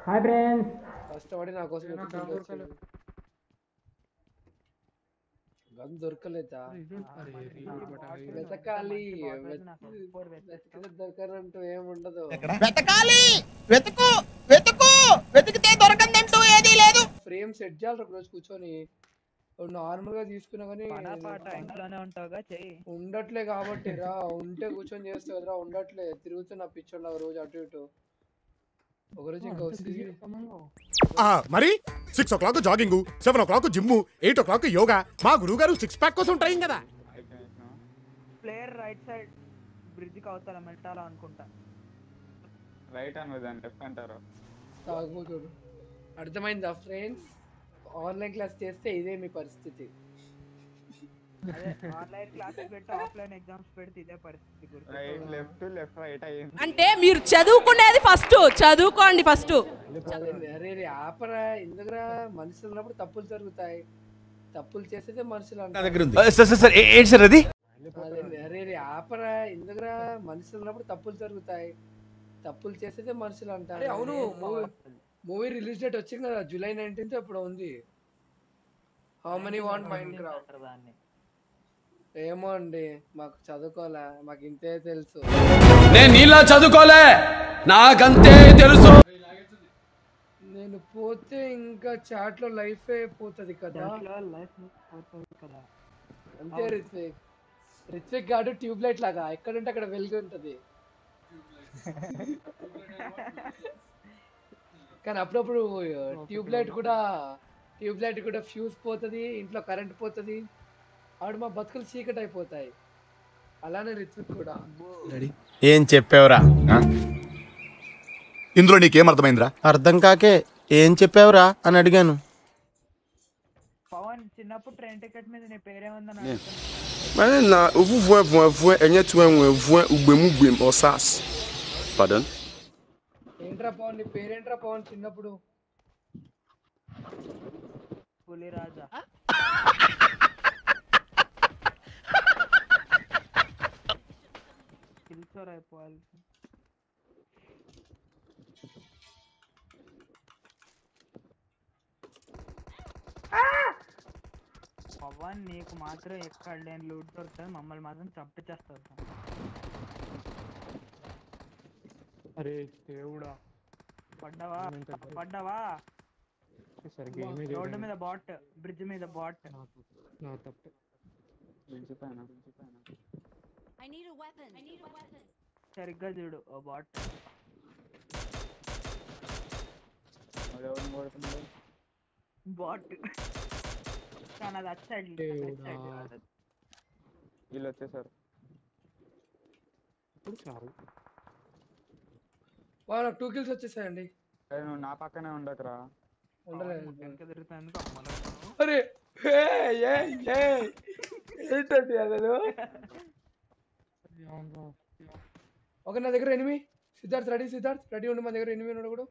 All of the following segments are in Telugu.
హాయ్ ఫ్రెండ్స్ కష్టపడి నా కోసం వెతుక్కుంటూ వచ్చాడు. గన్ దొరకలేదా వెతకాలి వెతకలేదు దొరకనంటూ ఏముండదు వెతకాలి వెతుకు వెతుకు వెతికితే దొరకందంటూ ఏదీ లేదు ఫ్రేమ్ సెట్ చేయాలి ఒక రోజు కూర్చొని నార్మల్ గా తీసుకున్నా కానీ పాట ఇంట్లోనే ఉంటావుగా చెయ్యి ఉండట్లే కాబట్టి రా ఉంటే కూర్చొని చేస్తావు కదరా ఉండట్లే తిరుగుతున్నా పిచ్చోళ్ళ రోజు అటు ఇటు ఒక రోజు ఇంకా వస్తుంది ఆ, మరి six o'clock jogging seven o'clock gym eight o'clock yoga మా గురువు గారు సిక్స్ ప్యాక్ కోసం ట్రైన్ కదా ప్లేయర్ రైట్ సైడ్ బ్రిడ్జ్ కి అవతల మెట్టాలా అనుకుంటా రైట్ అనేది లెఫ్ట్ అంటారు తాగుబోతుడు అర్థమైందా ఫ్రెండ్స్ ఆన్లైన్ క్లాస్ చేస్తే ఇదే మీ పరిస్థితి అదే ఆన్లైన్ క్లాసెస్ పెట్టి ఆఫ్లైన్ ఎగ్జామ్స్ పెడితే ఇదే పరిస్థితి గుర్తు రైట్ లెఫ్ట్ లెఫ్ట్ రైట్ అయ్యింది అంటే మీరు చదువుకునేది ఫస్ట్ చదువుకోండి ఫస్ట్ అదే అరే రే ఆపరా ఎందుకురా మనుషులు ఉన్నప్పుడు తప్పులు జరుగుతాయి తప్పులు చేసేదే మనుషులు అంటారు సార్ సార్ సార్ ఏంటి సార్ అది అదే అరే రే ఆపరా ఎందుకురా మనుషులు ఉన్నప్పుడు తప్పులు జరుగుతాయి తప్పులు చేసేదే మనుషులు అంటారు అవును మూవీ రిలీజ్ డేట్ వచ్చింది కదా జూలై నైన్టీన్త్ ఇప్పుడు ఉంది how money want Minecraft దాన్ని ఏమో అండి మాకు చదువుకోలే మాకు ఇంతే తెలుసు నేను నీలా చదువుకోలే నాకంతే తెలుసు నేను పోతే ఇంకా చాట్ లో లైఫ్ పోతుంది కదా లైఫ్ పోతుంది కదా అంతే రిత్విక్ రిత్విక్ గాడు ట్యూబ్ లైట్ లాగా ఎక్కడుంటే అక్కడ వెలుగు ఉంటది కానీ అప్పుడప్పుడు ట్యూబ్ లైట్ కూడా ట్యూబ్ లైట్ కూడా ఫ్యూజ్ పోతుంది ఇంట్లో కరెంట్ పోతుంది ఆడు మా బతుకులు చీకటి అయిపోతాయి అలానే రిత్విక్ కూడా ఏం చెప్పావురా ఇందులో నీకేం అర్థమైందిరా అర్థం కాకే ఏం చెప్పావురా అని అడిగాను పవన్ చిన్నప్పుడు ట్రైన్ టికెట్ మీద నీ పేరేముందని Yeah. అడుగుతున్నా Mane na ovuvue vue vue enye tue nwe vue ugbemu gbem osas. Pardon? ఏంట్రా పవన్ నీ పేరేంట్రా పవన్ చిన్నప్పుడు పులి రాజా కిల్చోర్ అయిపోవాలి పవన్ నీకు మాత్రం ఎక్కడ లేని లూట్ దొరుకుతుంది మమ్మల్ని మాత్రం చంపించేస్తారు అరే దేవుడా పడ్డావా ఏమైంది తగ్గదు. పడ్డావా సరిగ్గా ఏమీ రోడ్డు చేయలేదు. మీద బాట్ బ్రిడ్జ్ మీద బాట్ నా తప్పే విడిచిపోయాను సరిగ్గా చూడు ఓ బాట్ వాడు ఎవరిని కొడుతున్నాడు బాట్ కానీ అది అటు సైడ్ దేవుడా. వీళ్ళు వచ్చేసారు ఇప్పుడు చాలు వాళ్ళ టూ కిల్స్ వచ్చేసాయండి అరే నువ్వు నా పక్కనే ఉండకురా ఉండలేదు వెనక తిరుగుతాను అమ్మలో అరే హే, ఏ, ఏ, ఏంటది అసలు ఒక నా దగ్గర enemy Siddharth ready Siddharth ready ఉండి మా దగ్గర ఎనిమి ఉన్నాడు కూడా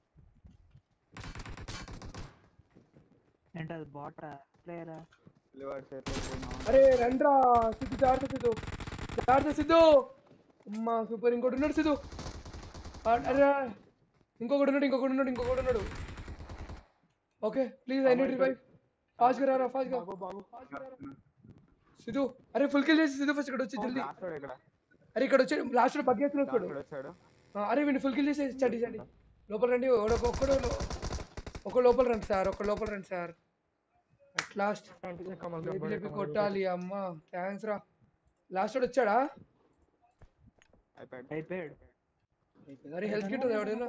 ఏంటది బాటా ప్లేయరా పిల్లవాడి చేతిలో పోయినా అరే రండ్రా సిద్ధు జాగ్రత్త సిద్ధు జాగ్రత్త సిద్ధు అమ్మా సూపర్ ఇంకోటి ఉన్నాడు సిద్ధు ఆ, అరే ఇంకొకటి ఉన్నాడు ఇంకొకటి ఉన్నాడు ఇంకొకటి ఉన్నాడు okay please I need revive fast గా రారా ఫాస్ట్ గా సిద్ధు అరే ఫుల్ కిల్ చేసి సిద్ధు ఫస్ట్ ఇక్కడ వచ్చి జల్దీ లాస్ట్ వాడు ఇక్కడ అరే ఇక్కడ వచ్చి లాస్ట్ లో బగ్గేస్తున్నాడు లాస్ట్ చూడు వాడు వచ్చాడు ఆ, అరే వీడిని ఫుల్ కిల్ చేసి చడి చడి లోపల రండి ఒకడు ఒక్కడు ఒక లోపల రండి సార్ ఒక లోపల రండి సార్ అట్ లాస్ట్ లేపి లేపి కొట్టాలి అమ్మ థ్యాంక్స్ రా లాస్ట్ వాడు వచ్చాడా అయిపోయాడు అయిపోయాడు అరే హెల్త్ కిట్ ఉంది ఎవడైనా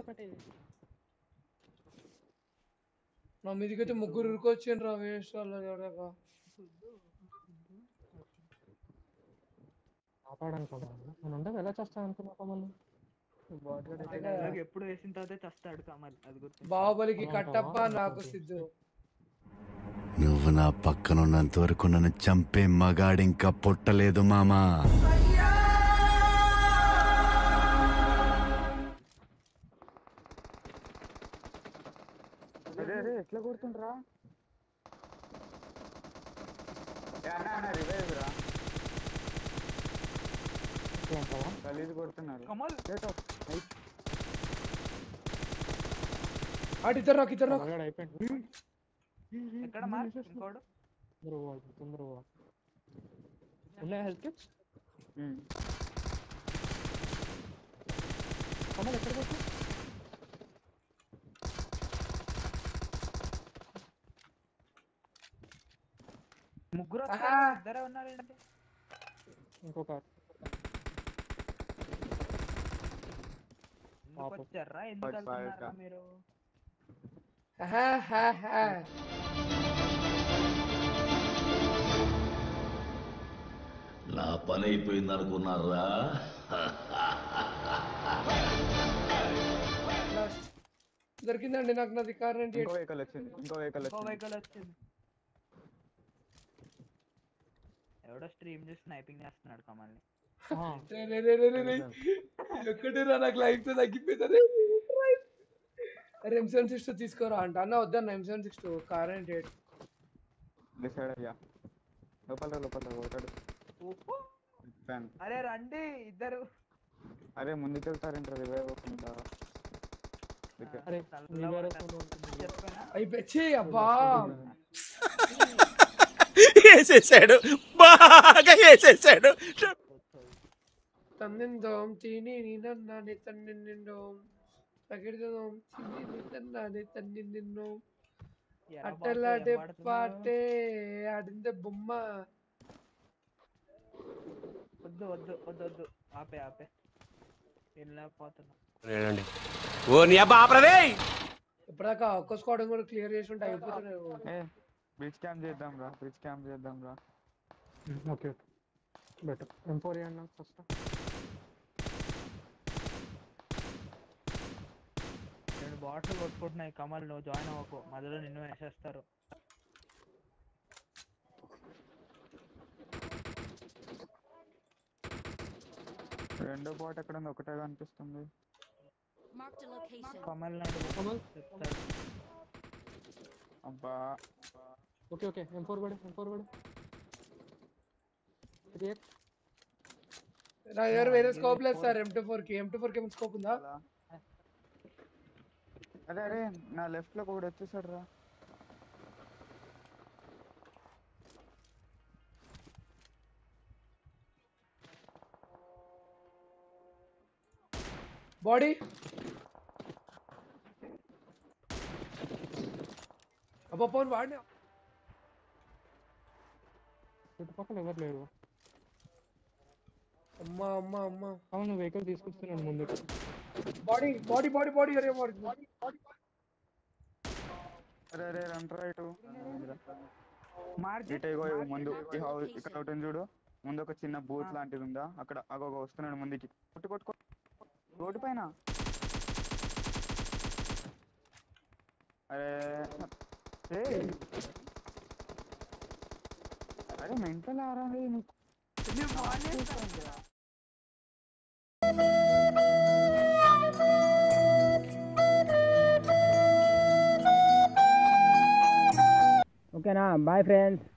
నా మీదకైతే ముగ్గురు ఉరుకొచ్చాను రా వేస్ట్ వాళ్ళు ఎవడగా కాపాడనుకున్నాను నేను ఉండగా ఎలా చేస్తాను అనుకున్నా మమ్మల్ని అలాగే ఎప్పుడు వేసిన తర్వాత చస్తాడు కమల్ అది గుర్తు బాహుబలికి కట్టప్ప నాకు సిద్ధు నువ్వు నా పక్కనున్నంత వరకు నన్ను చంపే మగాడింకా పుట్టలేదు మామా అరే అరే ఎట్లా కొడుతుండ్రా ఏ అన్న అన్న రివైవ్ రా గలీజ్ కొడుతున్నారు కమల్ Get out. Nice. ఆడు ఇద్దరు నాకు ఇద్దరు నాకు పొలగాడు అయిపోయింది ఎక్కడ మార్క్ ఇంకోడు తొందర పోవాలి తొందర పోవాలి ఉన్నాయా హెల్త్ కిట్స్ కమల్ ఎక్కడికి వచ్చా ముగ్గురు ఆహా. వస్తారు, ఇద్దరే ఉన్నారు ఏంటి ఇంకొక ఎందుకు పాపం. వచ్చారా ఎందుకు Fight, fight, వెళ్తున్నారా ah. మీరు ఆహా, హా, హా. నా పని అయిపోయింది అనుకున్నారా Last. దొరికిందండి నాకు నాది కార్ నైన్టీ ఇంకో వెహికల్ వచ్చింది ఇంకో వెహికల్ ఇంకో వచ్చింది వెహికల్ వచ్చింది ఎవడో స్ట్రీమ్ చూసి స్నైపింగ్ చేస్తున్నాడు కమల్ని ఒక్కటే రా నాకు లైఫ్ తో తగ్గిపోతుంది ఎం సెవెన్ సిక్స్ తీసుకోరా అంట అన్న వద్దన్న M seven six car ninety eight decide అయ్యా లోపల రా, లోపల రా, ఒకటాడు ఫ్యాన్ అరే రండి ఇద్దరు అరే ముందుకెళ్తారేంటారు రివైవ్ అవ్వకుండా ఓకే. అరే తలలో నీ వేరే పడ్డాను. ఫోన్ ఉంటుంది చెప్పానా అయిపోయి అబ్బా వేసేసాడు బాగా వేసేసాడు తన్నిందోం చీని నన్నాని తన్నిందోం తగిడిదోం చీని తన్నాని తన్నిందోం ఎరా బాబు, అట్టలాడే ఏం పాడుతున్నావు? పాటే ఆడిందే బొమ్మ వద్దు వద్దు వద్దు వద్దు ఆపే ఆపే వెళ్ళలేకపోతున్నా ఓ నీ అబ్బా ఆపరదే ఇప్పటిదాకా ఒక్క స్క్వాడ్ కూడా క్లియర్ చేసి ఉంటే అయిపోతున్నాయి ఏ బ్రిడ్జ్ క్యాంప్ చేద్దాం రా బ్రిడ్జ్ క్యాంప్ చేద్దాం రా ఓకే బెటర్ ఎం ఫోర్ ఇవ్వండి నాకు ఫస్ట్ రెండు బాటిల్ కొట్టుకుంటున్నాయి కమల్ నువ్వు జాయిన్ అవ్వకు మధ్యలో నిన్ను వేసేస్తారు రెండో బాట్ ఎక్కడ ఉంది ఒకటే కనిపిస్తుంది కమల్ నాడు కమల్ చెప్తాడు అబ్బా ఓకే ఓకే ఎం ఫోర్ పడే ఎం ఫోర్ పడే ఇది ఎక్ నా దగ్గర వేరే స్కోప్ లేదు సార్ ఎం టూ ఫోర్ కి ఎం టూ ఫోర్ కి ఏమైనా స్కోప్ ఉందా అలా. అరే అరే నా లెఫ్ట్ లో ఒకటి వచ్చేసాడు రా బాడీ అబ్బా పోను వాడినా చుట్టుపక్కల ఎవరు లేరు అమ్మా అమ్మా అమ్మా అవును వెహికల్ తీసుకొస్తున్నాను ముందుకు బాడీ బాడీ బాడీ బాడీ అరే బాడీ అరే అరే రంట్రా ఇటు మార్జిన్ ఇటు ఇగో ఇగో ముందు ఈ హౌస్ ఇక్కడ ఒకటి ఉంది చూడు ముందు ఒక చిన్న బూత్ లాంటిది ఉందా అక్కడ అగో అగో వస్తున్నాడు ముందుకి కొట్టు కొట్టు కొట్టు రోడ్డు పైన అరే ఏయ్. అరే మెంటల్ ఆరా రే నీకు ఓకేనా బాయ్ ఫ్రెండ్స్